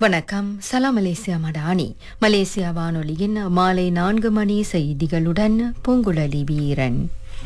வணக்கம் சலாம் Malaysia Madani Malaysia வானொலியின் மாலை நான்கு மணி செய்திகளுடன் பூங்குழலி வீரன்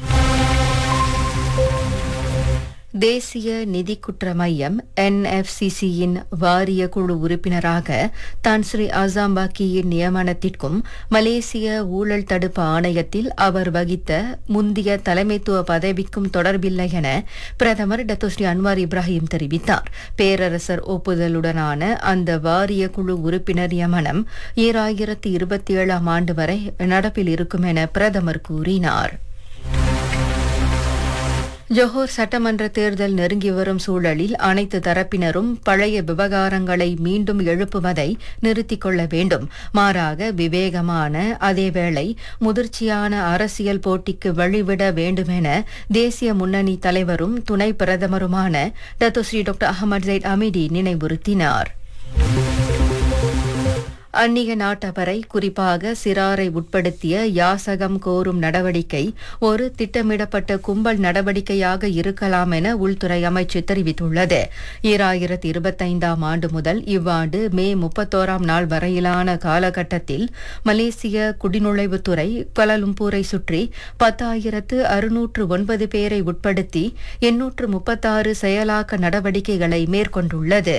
தேசிய நிதி குற்ற மையம் என்எஃப்சிசியின் வாரிய குழு உறுப்பினராக தான் ஸ்ரீ அசாம்பாக்கியின் நியமனத்திற்கும் மலேசிய ஊழல் தடுப்பு ஆணையத்தில் அவர் வகித்த முந்தைய தலைமைத்துவ பதவிக்கும் தொடர்பில்லை என பிரதமர் டத்தோஸ்ரீ அன்வார் இப்ராஹிம் தெரிவித்தார் பேரரசர் ஒப்புதலுடனான அந்த வாரிய குழு உறுப்பினர் நியமனம் ஈராயிரத்தி இருபத்தி ஏழாம் ஆண்டு வரை நடப்பில் இருக்கும் என பிரதமர் கூறினார் ஜொஹோர் சட்டமன்ற தேர்தல் நெருங்கி வரும் சூழலில் அனைத்து தரப்பினரும் பழைய விவகாரங்களை மீண்டும் எழுப்புவதை நிறுத்திக் கொள்ள வேண்டும் மாறாக விவேகமான அதேவேளை முதிர்ச்சியான அரசியல் போட்டிக்கு வழிவிட வேண்டுமென தேசிய முன்னணி தலைவரும் துணை பிரதமருமான Dato' Sri doctor Ahmad Zahid Hamidi நினைவுறுத்தினார் அந்நிய நாட்டவரை குறிப்பாக சிறாரை உட்படுத்திய யாசகம் கோரும் நடவடிக்கை ஒரு திட்டமிடப்பட்ட கும்பல் நடவடிக்கையாக இருக்கலாம் என உள்துறை அமைச்சு தெரிவித்துள்ளது ஈராயிரத்தி இருபத்தைந்தாம் ஆண்டு முதல் இவ்வாண்டு மே முப்பத்தோராம் நாள் வரையிலான காலகட்டத்தில் மலேசிய குடிநுழைவுத்துறை கொலலும்பூரை சுற்றி பத்தாயிரத்து அறுநூற்று ஒன்பது பேரை உட்படுத்தி எண்ணூற்று முப்பத்தாறு செயலாக்க நடவடிக்கைகளை மேற்கொண்டுள்ளது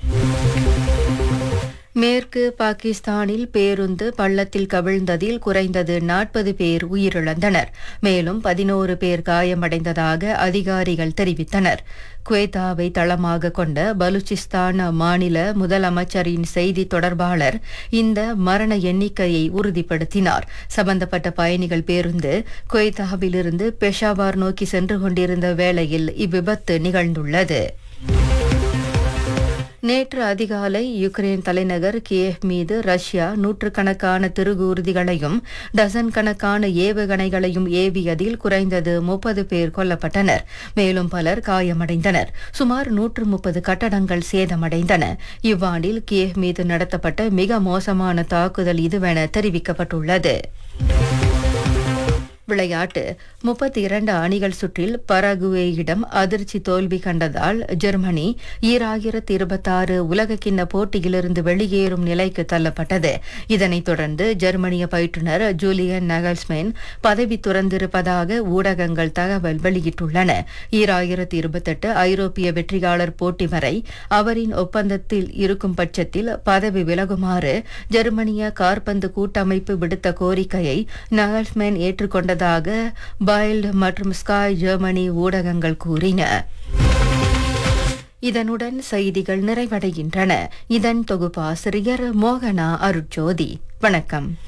மேற்கு பாகிஸ்தானில் பேருந்து பள்ளத்தில் கவிழ்ந்ததில் குறைந்தது நாற்பது பேர் உயிரிழந்தனர் மேலும் பதினோரு பேர் காயமடைந்ததாக அதிகாரிகள் தெரிவித்தனர் குவேத்தாவை தளமாக கொண்ட பலுச்சிஸ்தான் மாநில முதலமைச்சரின் செய்தி தொடர்பாளர் இந்த மரண எண்ணிக்கையை உறுதிப்படுத்தினார் சம்பந்தப்பட்ட பயணிகள் பேருந்து குவேத்தாவிலிருந்து பெஷாவார் நோக்கி சென்று கொண்டிருந்த வேளையில் இவ்விபத்து நிகழ்ந்துள்ளது நேற்று அதிகாலை யுக்ரைன் தலைநகர் கியேவ் மீது ரஷ்யா நூற்றுக்கணக்கான திருகூர்திகளையும் டசன் கணக்கான ஏவுகணைகளையும் ஏவியதில் குறைந்தது முப்பது பேர் கொல்லப்பட்டனர் மேலும் பலர் காயமடைந்தனர் சுமார் நூற்று முப்பது கட்டடங்கள் சேதமடைந்தன இவ்வாண்டில் கியேவ் மீது நடத்தப்பட்ட மிக மோசமான தாக்குதல் இதுவென தெரிவிக்கப்பட்டுள்ளது விளையாட்டு முப்பத்தி இரண்டு அணிகள் சுற்றில் பரகுவேயிடம் அதிர்ச்சி தோல்வி கண்டதால் ஜெர்மனி ஈராயிரத்தி இருபத்தாறு உலகக்கிண்ண போட்டியிலிருந்து வெளியேறும் நிலைக்கு தள்ளப்பட்டது இதனைத் தொடர்ந்து ஜெர்மனிய பயிற்றுநர் ஜூலியன் நகல்ஸ்மேன் பதவி துறந்திருப்பதாக ஊடகங்கள் தகவல் வெளியிட்டுள்ளன ஈராயிரத்தி இருபத்தெட்டு ஐரோப்பிய வெற்றியாளர் போட்டி வரை அவரின் ஒப்பந்தத்தில் இருக்கும் பட்சத்தில் பதவி விலகுமாறு ஜெர்மனிய கார்பந்து கூட்டமைப்பு விடுத்த கோரிக்கையை நகல்ஸ்மேன் ஏற்றுக்கொண்ட உள்ளதாக பைல்ட் மற்றும் ஸ்காய் ஜெர்மனி ஊடகங்கள் கூறின இதனுடன் செய்திகள் நிறைவடைகின்றன இதன் தொகுப்பாசிரியர் மோகனா அருட்ஜோதி வணக்கம்